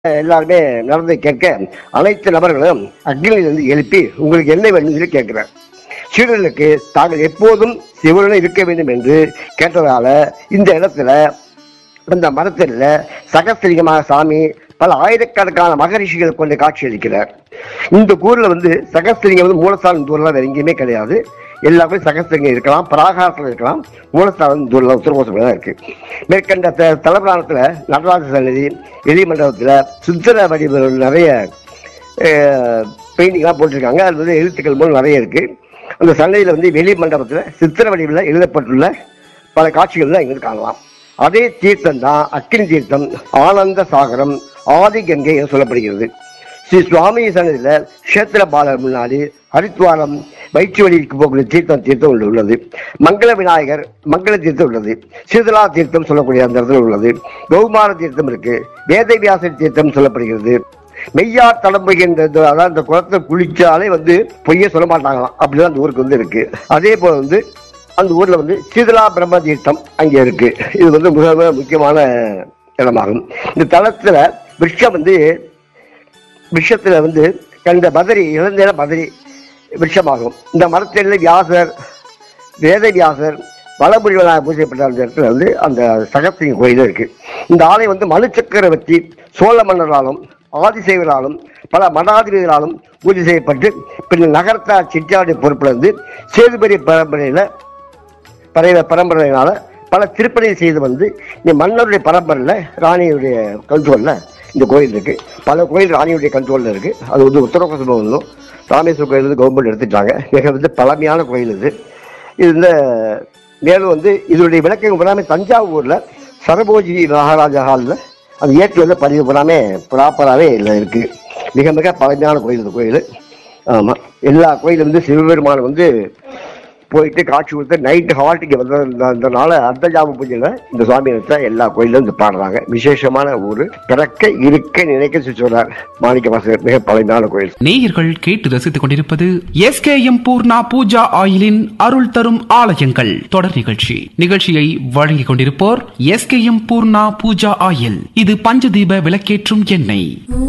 எல்லாருமே நடந்து கேட்க அனைத்து நபர்களும் அக்னியிலிருந்து எழுப்பி உங்களுக்கு என்ன வேண்டும் என்று கேட்கிறார் சீடர்களுக்கு தாங்கள் எப்போதும் சிவனுடன் இருக்க வேண்டும் என்று கேட்டதால இந்த இடத்துல அந்த மரத்தில் சகஸ்திரிகமாக சாமி பல ஆயிரக்கணக்கான மகரிஷிகளை கொண்டு காட்சி அளிக்கிறார் இந்த ஊர்ல வந்து சகஸ்திரிங்க வந்து மூலஸ்தானம் இந்த ஊர்ல வேற எங்கேயுமே கிடையாது எல்லாமே சகஸ்திரிங்க இருக்கலாம் பிராகாரத்தில் இருக்கலாம் மூலஸ்தானம் இந்த ஊர்ல உத்தரகோசம் தான் இருக்கு மேற்கண்ட த- தலபுராணத்துல நடராஜ சன்னதி எலி மண்டபத்துல சித்திர வடிவங்கள் நிறைய பெயிண்டிங்லாம் போட்டிருக்காங்க அது வந்து எழுத்துக்கள் மூலம் நிறைய இருக்கு அந்த சன்னதியில வந்து வெளி மண்டபத்துல சித்திர வடிவில் எழுதப்பட்டுள்ள பல காட்சிகள் தான் இங்கிருந்து காணலாம் அதே தீர்த்தம் தான் அக்கினி தீர்த்தம் ஆனந்த சாகரம் ஆதி கங்கை என்று சொல்லப்படுகிறது ஸ்ரீ சுவாமி சன்னதியில் கஷேத்திர பாலர் முன்னாடி ஹரித்வாரம் வயிற்று வழிக்கு போகக்கூடிய தீர்த்தம் தீர்த்தம் ஒன்று உள்ளது மங்கள விநாயகர் மங்கள தீர்த்தம் உள்ளது சீதலா தீர்த்தம் சொல்லக்கூடிய அந்த இடத்துல உள்ளது கௌமார தீர்த்தம் இருக்கு வேதவியாச தீர்த்தம் சொல்லப்படுகிறது மெய்யார் தலைம்புகின்ற அதாவது அந்த குளத்தை குளிச்சாலே வந்து பொய்யே சொல்ல மாட்டாங்களாம் அப்படிதான் அந்த ஊருக்கு வந்து இருக்கு அதே போல வந்து அந்த ஊர்ல வந்து சீதலா பிரம்ம தீர்த்தம் அங்கே இருக்கு இது வந்து மிக மிக முக்கியமான இடமாகும் இந்த தலத்துல விருட்சம் வந்து விஷயத்துல வந்து கண்ட பதரி இளந்தேன பதரி விருட்சமாகும் இந்த மரத்தில் வியாசர் வேத வியாசர் வளமுடிவனாக பூஜைப்பட்ட அந்த இடத்துல வந்து அந்த சகஸ்திரிங்க கோயில் இருக்கு இந்த ஆலயம் வந்து மனு சக்கரவர்த்தி சோழ மன்னராலும் ஆதிசேவராலும் பல மடாதிபதிகளாலும் பூஜை செய்யப்பட்டு பின் நகரத்தார் சிட்டியாருடைய பொறுப்புல இருந்து சேதுபதி பரம்பரையில பழைய பரம்பரையினால பல திருப்பணியை செய்து வந்து இந்த மன்னருடைய பரம்பரையில் ராணியுடைய கண்ட்ரோலில் இந்த கோயில் இருக்கு பல கோயில் ராணியுடைய கண்ட்ரோலில் இருக்கு அது வந்து உத்தரகோசம் ஒன்றும் ராமேஸ்வரம் கோயில் வந்து கவர்மெண்ட் எடுத்துட்டாங்க மிக வந்து பழமையான கோயில் இது இது இந்த மேலும் வந்து இதனுடைய விளக்கம் பூராமே தஞ்சாவூரில் சரபோஜி மகாராஜா ஹாலில் அந்த ஏற்று வந்து பதிவு பூராமே ப்ராப்பராகவே இல்லை இருக்கு மிக மிக பழமையான கோயில் இந்த கோயில் ஆமாம் எல்லா கோயிலும் வந்து சிவபெருமான் வந்து போயிட்டு காட்சி கொடுத்து நைட்டு ஹால்ட்டுக்கு வந்ததுனால அர்த்த ஜாம பூஜையில இந்த சுவாமி எடுத்த எல்லா கோயிலும் வந்து பாடுறாங்க விசேஷமான ஊர் பிறக்க இருக்க நினைக்க சொல்றார் மாணிக்க வாசகர் மிக பழமையான கோயில் நேயர்கள் கேட்டு ரசித்துக் கொண்டிருப்பது எஸ்கேஎம் பூர்ணா பூஜா ஆயிலின் அருள் தரும் ஆலயங்கள் தொடர் நிகழ்ச்சி நிகழ்ச்சியை வழங்கிக் கொண்டிருப்போர் எஸ்கேஎம் பூர்ணா பூஜா ஆயில் இது பஞ்சதீப விளக்கேற்றும் எண்ணெய்